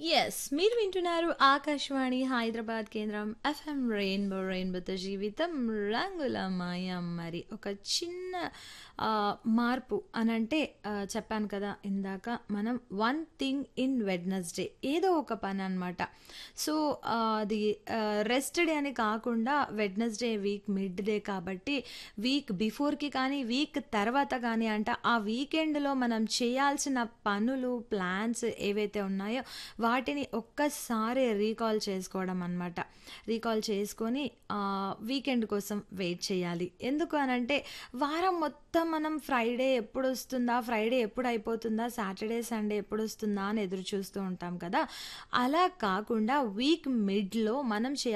yes మీరు వింటున్నారు ఆకాశవాణి హైదరాబాద్ కేంద్రం ఎఫ్ఎం రెయిన్బో రెయిన్బోతో జీవితం రంగుల మాయం మరి ఒక చిన్న ఆ, మార్పు అని అంటే ఆ, చెప్పాను కదా ఇందాక మనం వన్ థింగ్ ఇన్ వెడ్నెస్డే ఏదో ఒక పని అనమాట సో ఆ, అది రెస్ట్ డే అని కాకుండా వెడ్నెస్డే వీక్ మిడ్ డే కాబట్టి వీక్ బిఫోర్కి కానీ వీక్ తర్వాత కానీ అంట ఆ వీకెండ్లో మనం చేయాల్సిన పనులు ప్లాన్స్ ఏవైతే ఉన్నాయో వాటిని ఒక్కసారి రీకాల్ చేసుకోవడం అనమాట రీకాల్ చేసుకొని వీకెండ్ కోసం వెయిట్ చేయాలి ఎందుకు అనంటే వారం మొత్తం మనం ఫ్రైడే ఎప్పుడు వస్తుందా ఫ్రైడే ఎప్పుడు అయిపోతుందా సాటర్డే సండే ఎప్పుడు వస్తుందా అని ఎదురు చూస్తూ ఉంటాం కదా అలా కాకుండా వీక్ మిడ్లో మనం చేయాలి